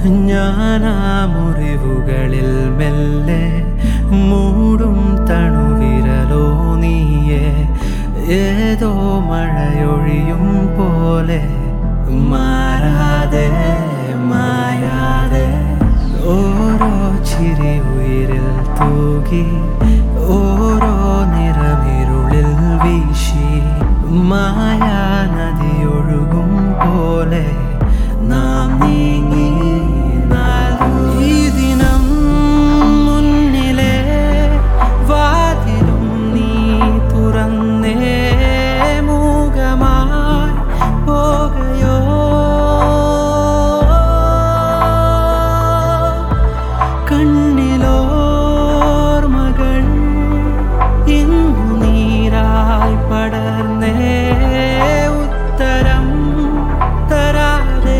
ഞാനാ മുറിവുകളിൽ മെല്ലെ മൂടും തണുവിരലോ നീയെ ഏതോ മഴയൊഴിയും പോലെ മാറാതെ മായാതെ ഓരോ ചിരി ഉയിരിൽ തൂകി ഓരോ നിറമിരുളിൽ വീശി മായാ നദിയൊഴുകും പോലെ നാം നീങ്ങി ഈ ദിനം മുന്നിലെ വാതിലും നീ തുറന്നേ മൂകമായി പോകയോ കണ്ണിലോർമകൾ ഇന്നു നീരായി പടർന്നേ ഉത്തരം തരാതെ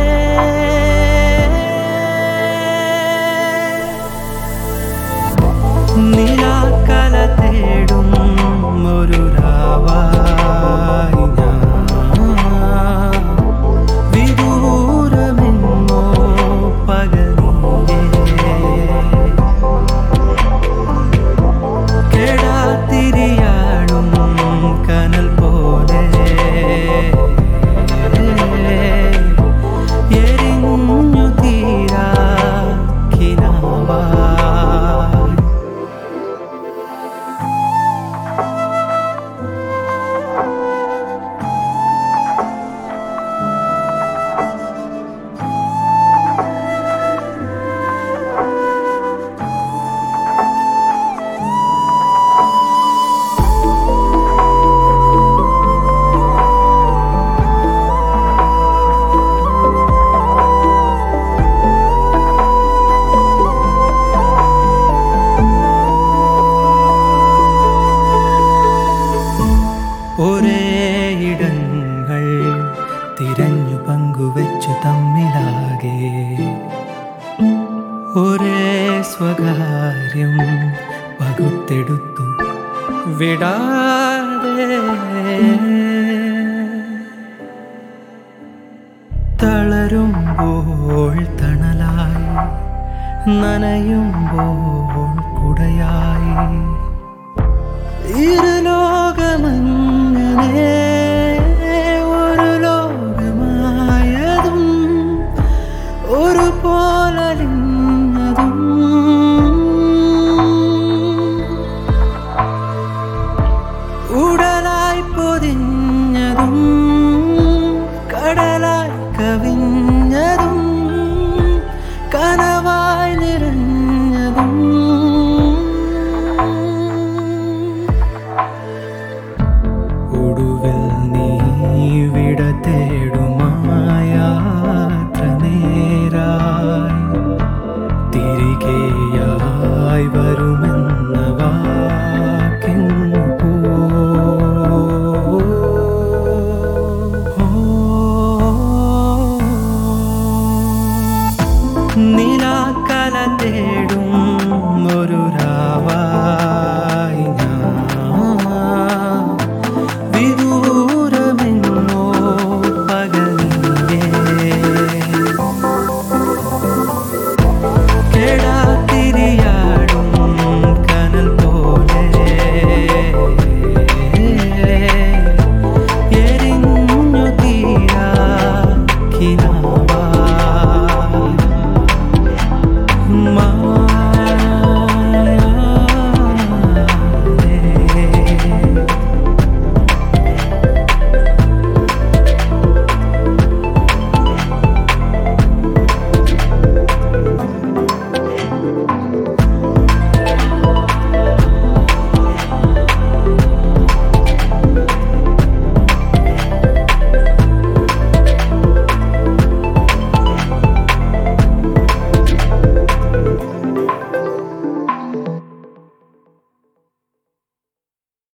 നിലാക്കല തേടും ഒരു രാവായി ഞാൻ വിദൂരമെങ്ങോ പകലിയേ കെടാത്തിരിയാടും കനൽ പോലെ എരിഞ്ഞു തീരാ കിനാവായി ഒരേ ഇടങ്ങൾ തിരഞ്ഞു പങ്കുവച്ചു തമ്മിലാകെ ഒരേ സ്വകാര്യം പകുത്തെടുത്തു വിടാതെ തളരുമ്പോൾ തണലായി നനയുമ്പോൾ കുടയായി ഇരുലോകമങ്ങനെ ഒരു ലോകമായതും ഒരു പോലലിഞ്ഞതും ഉടലായി പൊതിഞ്ഞതും കടലായി കവിഞ്ഞതും കനവായി നിറഞ്ഞതും ഒടുവിൽ നീ വിട തേടുമായാത്ര നേരായി തിരികെയായി വരുമെന്ന വാക്കിന്നു പോ നിലാക്കല തേടും